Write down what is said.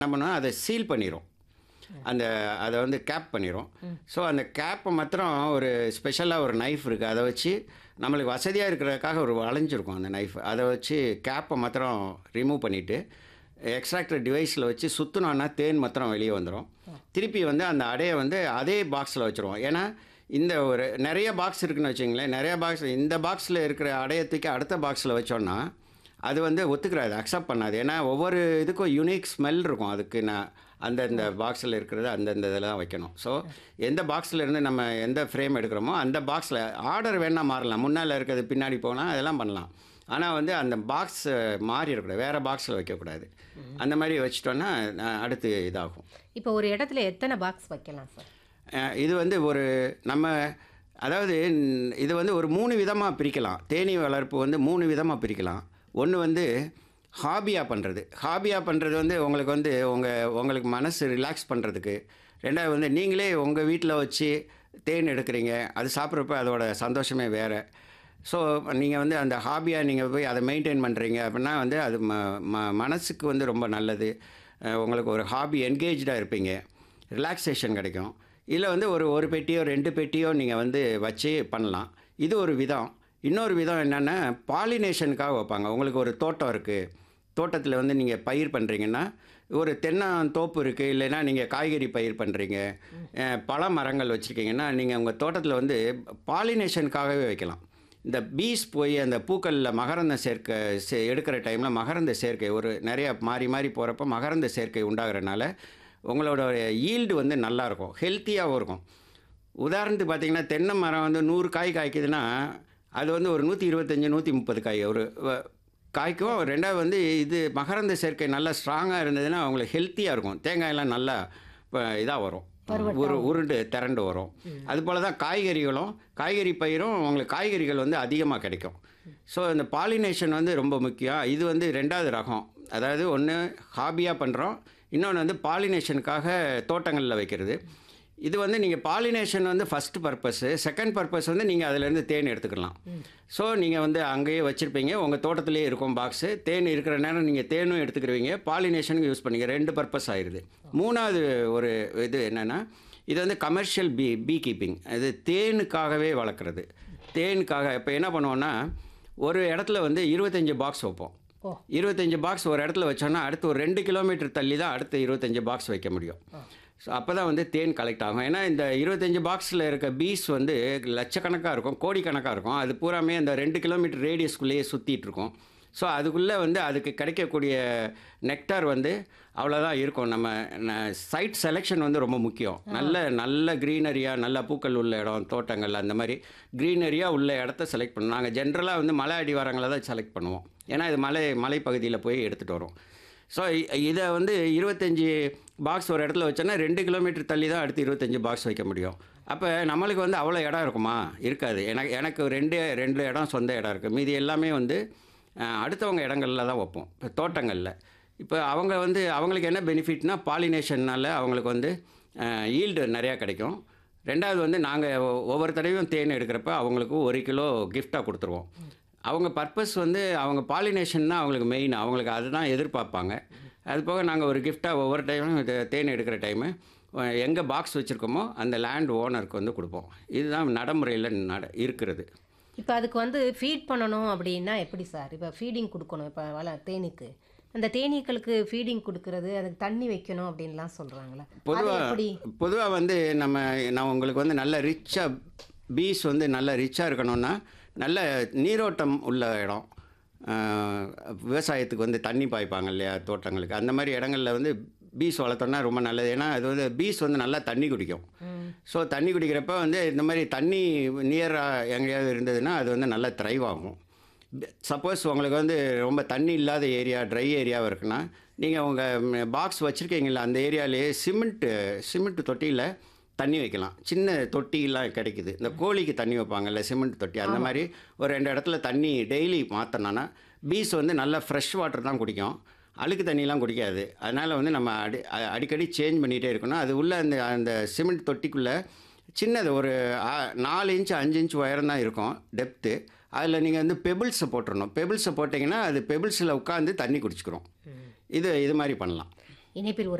என்ன பண்ணுவோம் அதை சீல் பண்ணிடும் அந்த அதை வந்து கேப் பண்ணிடும் ஸோ அந்த கேப்பை மாத்திரம் ஒரு ஸ்பெஷலாக ஒரு நைஃப் இருக்குது அதை வச்சு நம்மளுக்கு வசதியாக இருக்கிறதுக்காக ஒரு வளைஞ்சிருக்கும் அந்த நைஃப் அதை வச்சு கேப்பை மாத்திரம் ரிமூவ் பண்ணிவிட்டு எக்ஸ்ட்ராக்டர் டிவைஸில் வச்சு சுற்றினோன்னா தேன் மாத்திரம் வெளியே வந்துடும் திருப்பி வந்து அந்த அடையை வந்து அதே பாக்ஸில் வச்சுருவோம் ஏன்னா இந்த ஒரு நிறைய பாக்ஸ் இருக்குன்னு வச்சுங்களேன் நிறைய பாக்ஸ் இந்த பாக்ஸில் இருக்கிற அடையை தூக்கி அடுத்த பாக்ஸில் வச்சோன்னா அது வந்து ஒத்துக்கிறாது அக்செப்ட் பண்ணாது ஏன்னா ஒவ்வொரு இதுக்கும் யூனிக் ஸ்மெல் இருக்கும் அதுக்கு நான் அந்தந்த பாக்ஸில் இருக்கிறது அந்தந்த இதில் தான் வைக்கணும் ஸோ எந்த பாக்ஸில் இருந்து நம்ம எந்த ஃப்ரேம் எடுக்கிறோமோ அந்த பாக்ஸில் ஆர்டர் வேணால் மாறலாம் முன்னால் இருக்கிறது பின்னாடி போனால் அதெல்லாம் பண்ணலாம் ஆனால் வந்து அந்த பாக்ஸ் மாறி இருக்கக்கூடாது வேறு பாக்ஸில் வைக்கக்கூடாது அந்த மாதிரி வச்சிட்டோன்னா அஹ், அடுத்து இதாகும் இப்போ ஒரு இடத்துல எத்தனை பாக்ஸ் வைக்கலாம் சார் அஹ் இது வந்து ஒரு நம்ம அதாவது ன்- இது வந்து ஒரு மூணு விதமாக பிரிக்கலாம் தேனீ வளர்ப்பு வந்து மூணு விதமாக பிரிக்கலாம் ஒன்று வந்து ஹாபியாக பண்ணுறது ஹாபியாக பண்ணுறது வந்து உங்களுக்கு வந்து உங்கள் உங்களுக்கு மனசு ரிலாக்ஸ் பண்ணுறதுக்கு ரெண்டாவது வந்து நீங்களே உங்கள் வீட்டில் வச்சு தேன் எடுக்கிறீங்க அது சாப்பிட்றப்ப அதோட சந்தோஷமே வேறு ஸோ நீங்கள் வந்து அந்த ஹாபியாக நீங்கள் போய் அதை மெயின்டைன் பண்ணுறீங்க அப்படின்னா வந்து அது ம ம மனசுக்கு வந்து ரொம்ப நல்லது அஹ் உங்களுக்கு ஒரு ஹாபி என்கேஜாக இருப்பீங்க ரிலாக்ஸேஷன் கிடைக்கும் இதில் வந்து ஒரு ஒரு பெட்டியோ ரெண்டு பெட்டியோ நீங்கள் வந்து வச்சு பண்ணலாம் இது ஒரு விதம் இன்னொரு விதம் என்னென்னா பாலினேஷனுக்காக வைப்பாங்க உங்களுக்கு ஒரு தோட்டம் இருக்குது தோட்டத்தில் வந்து நீங்கள் பயிர் பண்ணுறீங்கன்னா ஒரு தென்னந்தோப்பு இருக்குது இல்லைன்னா நீங்கள் காய்கறி பயிர் பண்ணுறீங்க பழ மரங்கள் வச்சுருக்கீங்கன்னா நீங்கள் உங்கள் தோட்டத்தில் வந்து பாலினேஷனுக்காகவே வைக்கலாம் இந்த பீஸ் போய் அந்த பூக்களில் மகரந்த சேர்க்கை சே எடுக்கிற டைமில் மகரந்த சேர்க்கை ஒரு நிறைய மாறி மாறி போகிறப்ப மகரந்த சேர்க்கை உண்டாகிறனால உங்களோட ஈல்டு வந்து நல்லாயிருக்கும் ஹெல்த்தியாகவும் இருக்கும் உதாரணத்துக்கு பார்த்தீங்கன்னா தென்னை மரம் வந்து நூறு காய் காய்க்குதுன்னா அது வந்து ஒரு நூற்றி இருபத்தஞ்சி நூற்றி முப்பது காய் ஒரு வ- காய்க்கும் ரெண்டாவது வந்து இது மகரந்த சேர்க்கை நல்லா ஸ்ட்ராங்காக இருந்ததுன்னா அவங்களுக்கு ஹெல்த்தியாக இருக்கும் தேங்காயெல்லாம் நல்லா இதாக வரும் ஒரு உருண்டு திரண்டு வரும் அதுபோல் தான் காய்கறிகளும் காய்கறி பயிரும் உங்களுக்கு காய்கறிகள் வந்து அதிகமாக கிடைக்கும் ஸோ இந்த பாலினேஷன் வந்து ரொம்ப முக்கியம் இது வந்து ரெண்டாவது ரகம் அதாவது ஒன்று ஹாபியாக பண்ணுறோம் இன்னொன்று வந்து பாலினேஷனுக்காக தோட்டங்களில் வைக்கிறது இது வந்து நீங்கள் பாலினேஷன் வந்து ஃபஸ்ட் பர்பஸ்ஸு செகண்ட் பர்பஸ் வந்து நீங்கள் அதிலேருந்து தேன் எடுத்துக்கலாம் ஸோ நீங்கள் வந்து அங்கேயே வச்சுருப்பீங்க உங்கள் தோட்டத்திலே இருக்கும் பாக்ஸு தேன் இருக்கிற நேரம் நீங்கள் தேனும் எடுத்துக்கிருவீங்க பாலினேஷனுக்கு யூஸ் பண்ணிக்க ரெண்டு பர்பஸ் ஆயிடுது மூணாவது ஒரு இது என்னென்னா இது வந்து கமர்ஷியல் பீ பீ கீப்பிங் இது தேனுக்காகவே வளர்க்குறது தேனுக்காக இப்போ என்ன பண்ணுவோன்னா ஒரு இடத்துல வந்து இருபத்தஞ்சி பாக்ஸ் வைப்போம் ஓ. இருபத்தஞ்சி பாக்ஸ் ஒரு இடத்துல வச்சோன்னா அடுத்து ஒரு ரெண்டு கிலோமீட்டர் தள்ளி தான் அடுத்த இருபத்தஞ்சி பாக்ஸ் வைக்க முடியும் ஸோ அப்போ தான் வந்து தேன் கலெக்ட் ஆகும் ஏன்னா இந்த இருபத்தஞ்சி பாக்ஸில் இருக்க பீஸ் வந்து லட்சக்கணக்காக இருக்கும் கோடிக்கணக்காக இருக்கும் அது பூராமே அந்த ரெண்டு கிலோமீட்டர் ரேடியஸ்குள்ளேயே சுற்றிட்டு இருக்கும் ஸோ அதுக்குள்ளே வந்து அதுக்கு கிடைக்கக்கூடிய நெக்டார் வந்து அவ்வளோதான் இருக்கும் நம்ம சைட் செலெக்ஷன் வந்து ரொம்ப முக்கியம் நல்ல நல்ல க்ரீனரியாக நல்ல பூக்கள் உள்ள இடம் தோட்டங்கள் அந்த மாதிரி க்ரீனரியாக உள்ள இடத்த செலக்ட் பண்ணணும் நாங்கள் ஜென்ரலாக வந்து மலை அடிவாரங்களை தான் செலக்ட் பண்ணுவோம் ஏன்னா இது மலை மலைப்பகுதியில் போய் எடுத்துகிட்டு வரோம் ஸோ இதை வந்து இருபத்தஞ்சி பாக்ஸ் ஒரு இடத்துல வச்சோன்னா ரெண்டு கிலோமீட்டர் தள்ளி தான் அடுத்து இருபத்தஞ்சி பாக்ஸ் வைக்க முடியும் அப்போ நம்மளுக்கு வந்து அவ்வளோ இடம் இருக்குமா இருக்காது எனக்கு எனக்கு ரெண்டு ரெண்டு இடம் சொந்த இடம் இருக்குது மீதி எல்லாமே வந்து அஹ், அடுத்தவங்க இடங்கள்ல தான் வைப்போம் இப்போ தோட்டங்களில் இப்போ அவங்க வந்து அவங்களுக்கு என்ன பெனிஃபிட்னா பாலினேஷன்னால அவங்களுக்கு வந்து ஈல்டு நிறையா கிடைக்கும் ரெண்டாவது வந்து நாங்கள் ஒவ்வொரு தடவையும் தேன் எடுக்கிறப்ப அவங்களுக்கு ஒரு கிலோ கிஃப்டாக கொடுத்துருவோம் அவங்க பர்பஸ் வந்து அவங்க பாலினேஷன் தான் அவங்களுக்கு மெயின் அவங்களுக்கு அதுதான் எதிர்பார்ப்பாங்க அது போக நாங்கள் ஒரு கிஃப்டாக ஒவ்வொரு டைமும் இது தேன் எடுக்கிற டைமு எங்கே பாக்ஸ் வச்சுருக்கோமோ அந்த லேண்ட் ஓனருக்கு வந்து கொடுப்போம் இதுதான் நடைமுறையில் நட இருக்கிறது இப்போ அதுக்கு வந்து ஃபீட் பண்ணணும் அப்படின்னா எப்படி சார் இப்போ ஃபீடிங் கொடுக்கணும் இப்போ வள தேனீக்கு அந்த தேனீக்களுக்கு ஃபீடிங் கொடுக்கறது அதுக்கு தண்ணி வைக்கணும் அப்படின்லாம் சொல்கிறாங்களே அது பொதுவாக எப்படி பொதுவாக வந்து நம்ம நான் உங்களுக்கு வந்து நல்ல ரிச்சாக பீஸ் வந்து நல்ல ரிச்சாக இருக்கணும்னா நல்ல நீரோட்டம் உள்ள இடம் ஆஹ், விவசாயத்துக்கு வந்து தண்ணி பாய்ப்பாங்க இல்லையா தோட்டங்களுக்கு அந்த மாதிரி இடங்கள்ல வந்து பீஸ் வளர்த்தோம்னா ரொம்ப நல்லது ஏன்னா அது வந்து பீஸ் வந்து நல்லா தண்ணி குடிக்கும் ஸோ தண்ணி குடிக்கிறப்ப வந்து இந்த மாதிரி தண்ணி நியராக எங்கேயாவது இருந்ததுன்னா அது வந்து நல்லா த்ரைவ் ஆகும் சப்போஸ் உங்களுக்கு வந்து ரொம்ப தண்ணி இல்லாத ஏரியா ட்ரை ஏரியாவாக இருக்குன்னா நீங்கள் உங்கள் பாக்ஸ் வச்சுருக்கீங்களா அந்த ஏரியாலேயே சிமெண்ட்டு சிமெண்ட் தொட்டியில் தண்ணி வைக்கலாம் சின்ன தொட்டிலாம் கிடைக்குது இந்த கோழிக்கு தண்ணி வைப்பாங்கல்ல சிமெண்ட் தொட்டி அந்த மாதிரி ஒரு ரெண்டு இடத்துல தண்ணி டெய்லி மாற்றினோன்னா பீஸ் வந்து நல்லா ஃப்ரெஷ் வாட்டர் தான் குடிக்கும் அழுக்கு தண்ணிலாம் குடிக்காது அதனால் வந்து நம்ம அடி அ- அடிக்கடி சேஞ்ச் பண்ணிகிட்டே இருக்கணும் அது உள்ள அந்த அந்த சிமெண்ட் தொட்டிக்குள்ளே சின்னது ஒரு ஆ, நாலு இன்ச் அஞ்சு இன்ச் உயரம் தான் இருக்கும் டெப்த்து அதில் நீங்கள் வந்து பெபிள்ஸை போட்டுறணும் பெபிள்ஸை போட்டிங்கன்னா அது பெபிள்ஸில் உட்காந்து தண்ணி குடிச்சுக்கிறோம் இது இது மாதிரி பண்ணலாம் இணைப்பில் ஒரு